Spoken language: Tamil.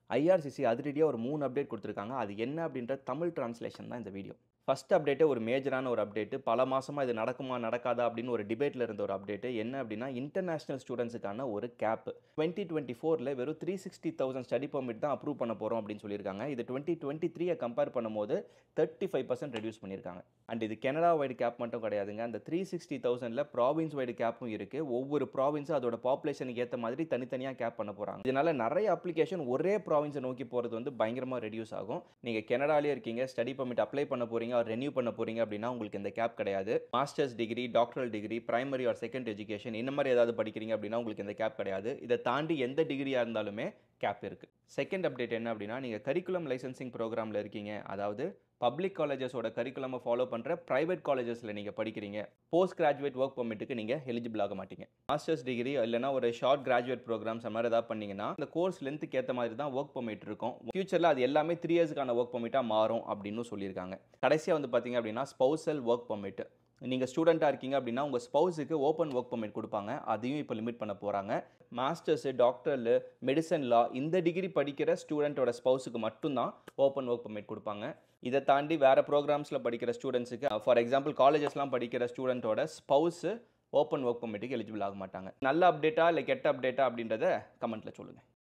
ஐஆர்சிசி அதிரடியாக ஒரு மூணு அப்டேட் கொடுத்துருக்காங்க அது என்ன அப்படின்ற தமிழ் டிரான்ஸ்லேஷன் தான் இந்த வீடியோ ஃபஸ்ட் அப்டேட்டே ஒரு மேஜரான ஒரு அப்டேட்டு பல மாதமாக இது நடக்குமா நடக்காதா அப்படின்னு ஒரு டிபேட்டில் இருந்த ஒரு அப்டேட்டு என்ன அப்படின்னா இன்டர்நேஷனல் ஸ்டூடெண்ட்ஸுக்கான ஒரு கேப் டுவெண்ட்டி டுவெண்ட்டி ஃபோரில் வெறும் three sixty thousand study permit தான் அப்ரூவ் பண்ண போகிறோம் அப்படின்னு சொல்லியிருக்காங்க இது டுவெண்ட்டி டுவெண்ட்டி த்ரீயை கம்பேர் பண்ணும்போது தேர்ட்டி ஃபைவ் பர்சன்ட் ரெடியூஸ் பண்ணியிருக்காங்க அண்ட் இது கனடா வைடு கேப் மட்டும் கிடையாதுங்க அந்த த்ரீ சிக்ஸ்டி தௌசண்டில் ப்ராவின்ஸ் வைடு கேப்பும் இருக்குது ஒவ்வொரு ப்ராவின்ஸும் அதோட பாப்புலேஷனுக்கு ஏற்ற மாதிரி தனித்தனியாக கேப் பண்ண போகிறாங்க இதனால் நிறைய அப்ளிகேஷன் ஒரே ப்ராவின்ஸை நோக்கி போகிறது வந்து பயங்கரமாக ரெடியூஸ் ஆகும் நீங்கள் கனடாலே இருக்கீங்க ஸ்டடி பர்மிட் அப்ளை பண்ண போகிறீங்க ரெனியூ பண்ண போகிறீங்க அப்படின்னா உங்களுக்கு இந்த கேப் கிடையாது masters degree doctoral degree primary or second education இந்த மாதிரி ஏதாவது படிக்கிறீங்க அப்படின்னா உங்களுக்கு இந்த கேப் கிடையாது இதை தாண்டி எந்த டிகிரியாக இருந்தாலுமே கேப் இருக்குது செகண்ட் அப்டேட் என்ன அப்படின்னா நீங்கள் கரிக்குலம் லைசன்சிங் ப்ரோக்ராமில் இருக்கீங்க அதாவது பப்ளிக் காலேஜஸோட கரிக்குலமை ஃபாலோ பண்ணுற ப்ரைவேட் காலேஜஸில் நீங்கள் படிக்கிறீங்க போஸ்ட் கிராஜுவேட் ஒர்க் பர்மிட்டுக்கு நீங்கள் எலிஜிபிள் ஆக மாட்டீங்க மாஸ்டர்ஸ் டிகிரி இல்லைனா ஒரு ஷார்ட் கிராஜுவேட் ப்ரோக்ராம்ஸ் அந்த மாதிரி ஏதாவது பண்ணீங்கன்னா அந்த கோர்ஸ் லென்த்துக்கு ஏற்ற மாதிரி தான் ஒர்க் பர்மிட் இருக்கும் ஃபியூச்சரில் அது எல்லாமே த்ரீ இயர்ஸ்க்கான ஒர்க் பர்மிட்டாக மாறும் அப்படின்னு சொல்லியிருக்காங்க கடைசியாக வந்து பார்த்தீங்க அப்படின்னா ஸ்பௌசல் ஒர்க் பர்மிட் நீங்கள் ஸ்டூடெண்ட்டாக இருக்கீங்க அப்படின்னா உங்கள் ஸ்பௌஸுக்கு ஓப்பன் ஒர்க் பர்மிட் கொடுப்பாங்க அதையும் இப்போ லிமிட் பண்ண போகிறாங்க மாஸ்டர்ஸு டாக்டரில் மெடிசன் லா இந்த டிகிரி படிக்கிற ஸ்டூடெண்ட்டோட ஸ்பௌஸுக்கு மட்டும்தான் ஓப்பன் ஒர்க் பர்மிட் கொடுப்பாங்க இதை தாண்டி வேறு ப்ரோக்ராம்ஸில் படிக்கிற ஸ்டூடெண்ட்ஸுக்கு ஃபார் எக்ஸாம்பிள் காலேஜஸ்லாம் படிக்கிற ஸ்டூடெண்ட்டோட ஸ்பௌஸு ஓப்பன் ஒர்க் பர்மிட்டுக்கு எலிஜிபிள் ஆக மாட்டாங்க நல்ல அப்டேட்டா இல்லை கெட்ட அப்டேட்டா அப்படின்றத கமெண்ட்டில் சொல்லுங்கள்